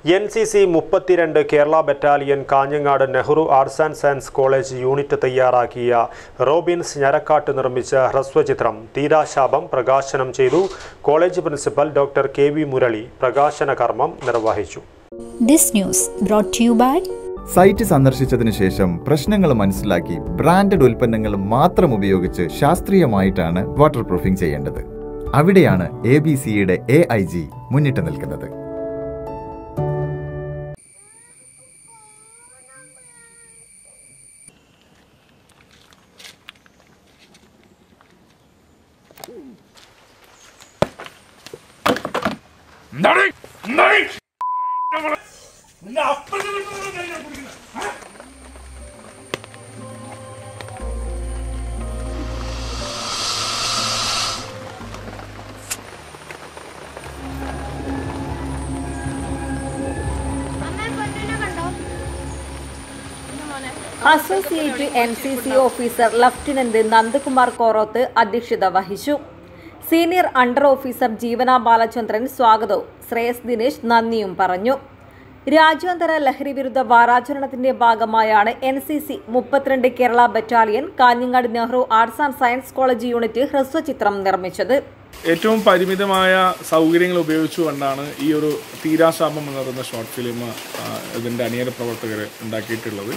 N C C മുപ്പത്തിരണ്ട് Kerala battalion Kanhangad Nehru arts and science college unit തയ്യാറാക്കിയ Robins Njarakkattu നിർമ്മിച്ച ഹ്രസ്വചിത്രം തീരാശാപം പ്രകാശനം ചെയ്തു college principal doctor K V Murali പ്രകാശന കർമ്മം നിർവഹിച്ചു This news brought to you by site സന്ദർശിച്ചതിന് ശേഷം പ്രശ്നങ്ങൾ മനസ്സിലാക്കി ബ്രാൻഡഡ് ഉൽപ്പന്നങ്ങൾ മാത്രം ഉപയോഗിച്ച് ശാസ്ത്രീയമായിട്ടാണ് വാട്ടർ പ്രൂഫിംഗ് ചെയ്യേണ്ടത് അവിടെയാണ് എ ബി സിയുടെ എ ഐ ജി മുന്നിട്ട് നിൽക്കുന്നത് associate N C C officer lieutenant Nandakumar Koroth അധ്യക്ഷത വഹിച്ചു സീനിയർ അണ്ടർ ഓഫീസർ ജീവന ബാലചന്ദ്രൻ സ്വാഗതവും ശ്രേയസ് ദിനേശ് നന്ദിയും പറഞ്ഞു രാജ്യാന്തര ലഹരി വിരുദ്ധ വാരാചരണത്തിന്റെ ഭാഗമായാണ് എൻ സി സി മുപ്പത്തിരണ്ട് Kerala battalion Kanhangad Nehru arts and science college unit ഹ്രസ്വചിത്രം നിർമ്മിച്ചത് ഏറ്റവും പരിമിതമായ സൗകര്യങ്ങൾ ഉപയോഗിച്ചുകൊണ്ടാണ് ഈ ഒരു തീരാശാപം എന്ന് പറയുന്ന ഷോർട്ട് ഫിലിം ഇതിൻ്റെ അണിയര പ്രവർത്തകർ ഉണ്ടാക്കിയിട്ടുള്ളത്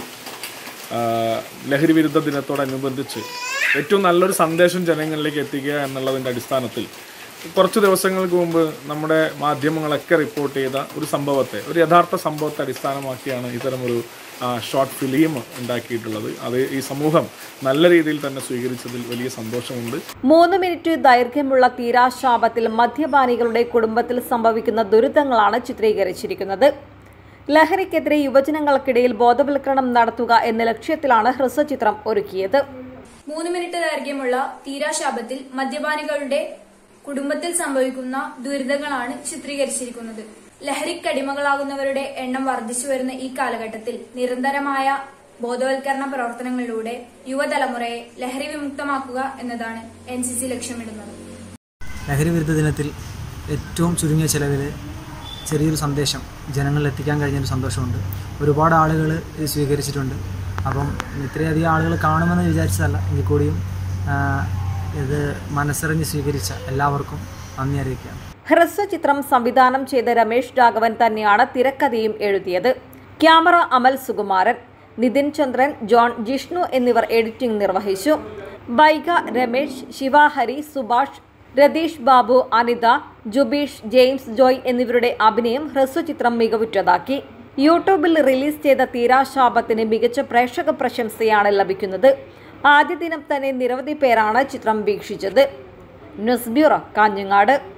ആ, ലഹരി വിരുദ്ധ ദിനത്തോടനുബന്ധിച്ച് ഏറ്റവും നല്ലൊരു സന്ദേശം ജനങ്ങളിലേക്ക് എത്തിക്കുക എന്നുള്ളതിൻ്റെ അടിസ്ഥാനത്തിൽ കുറച്ച് ദിവസങ്ങൾക്ക് മുമ്പ് നമ്മുടെ മാധ്യമങ്ങളൊക്കെ റിപ്പോർട്ട് ചെയ്ത ഒരു സംഭവത്തെ ഒരു യഥാർത്ഥ സംഭവത്തെ അടിസ്ഥാനമാക്കിയാണ് ഇത്തരമൊരു ആ, ഷോർട്ട് ഫിലിം ഉണ്ടാക്കിയിട്ടുള്ളത് അത് ഈ സമൂഹം നല്ല രീതിയിൽ തന്നെ സ്വീകരിച്ചതിൽ വലിയ സന്തോഷമുണ്ട് മൂന്ന് മിനിറ്റ് ദൈർഘ്യമുള്ള തീരാശാപത്തിൽ മദ്യപാനികളുടെ കുടുംബത്തിൽ സംഭവിക്കുന്ന ദുരിതങ്ങളാണ് ചിത്രീകരിച്ചിരിക്കുന്നത് ലഹരിക്കെതിരെ യുവജനങ്ങൾക്കിടയിൽ ബോധവൽക്കരണം നടത്തുക എന്ന ലക്ഷ്യത്തിലാണ് ഹ്രസ്വചിത്രം ഒരുക്കിയത് മൂന്ന് മിനിറ്റ് ദൈർഘ്യമുള്ള തീരാശാപത്തിൽ മദ്യപാനികളുടെ കുടുംബത്തിൽ സംഭവിക്കുന്ന ദുരിതങ്ങളാണ് ചിത്രീകരിച്ചിരിക്കുന്നത് ലഹരിക്കടിമകളാകുന്നവരുടെ എണ്ണം വർദ്ധിച്ചു വരുന്ന ഈ കാലഘട്ടത്തിൽ നിരന്തരമായ ബോധവൽക്കരണ പ്രവർത്തനങ്ങളിലൂടെ യുവതലമുറയെ ലഹരി വിമുക്തമാക്കുക എന്നതാണ് എൻ സി സി ലക്ഷ്യമിടുന്നത് ലഹരി വിരുദ്ധ ദിനത്തിൽ ഏറ്റവും ചുരുങ്ങിയ ചിലവിൽ ചെറിയൊരു സന്ദേശം ജനങ്ങളിൽ എത്തിക്കാൻ കഴിഞ്ഞൊരു സന്തോഷമുണ്ട് ഒരുപാട് ആളുകൾ ഇത് സ്വീകരിച്ചിട്ടുണ്ട് അപ്പം ഇത്രയധികം ആളുകൾ കാണുമെന്ന് വിചാരിച്ചതല്ല എങ്കിൽ കൂടിയും ആ, ഇത് മനസ്സറിഞ്ഞ് സ്വീകരിച്ച എല്ലാവർക്കും നന്ദി അറിയിക്കുകയാണ് ഹ്രസ്വചിത്രം സംവിധാനം ചെയ്ത രമേശ് രാഘവൻ തന്നെയാണ് തിരക്കഥയും എഴുതിയത് ക്യാമറ അമൽ സുകുമാരൻ നിതിൻ ചന്ദ്രൻ ജോൺ ജിഷ്ണു എന്നിവർ എഡിറ്റിംഗ് നിർവഹിച്ചു ബൈഗ രമേശ് ശിവാഹരി സുഭാഷ് രതീഷ് ബാബു അനിത ജുബീഷ് ജെയിംസ് ജോയ് എന്നിവരുടെ അഭിനയം ഹ്രസ്വചിത്രം മികവുറ്റതാക്കി യൂട്യൂബിൽ റിലീസ് ചെയ്ത തീരാശാപത്തിന് മികച്ച പ്രേക്ഷക പ്രശംസയാണ് ലഭിക്കുന്നത് ആദ്യ ദിനം തന്നെ നിരവധി പേരാണ് ചിത്രം വീക്ഷിച്ചത് ന്യൂസ് ബ്യൂറോ കാഞ്ഞങ്ങാട്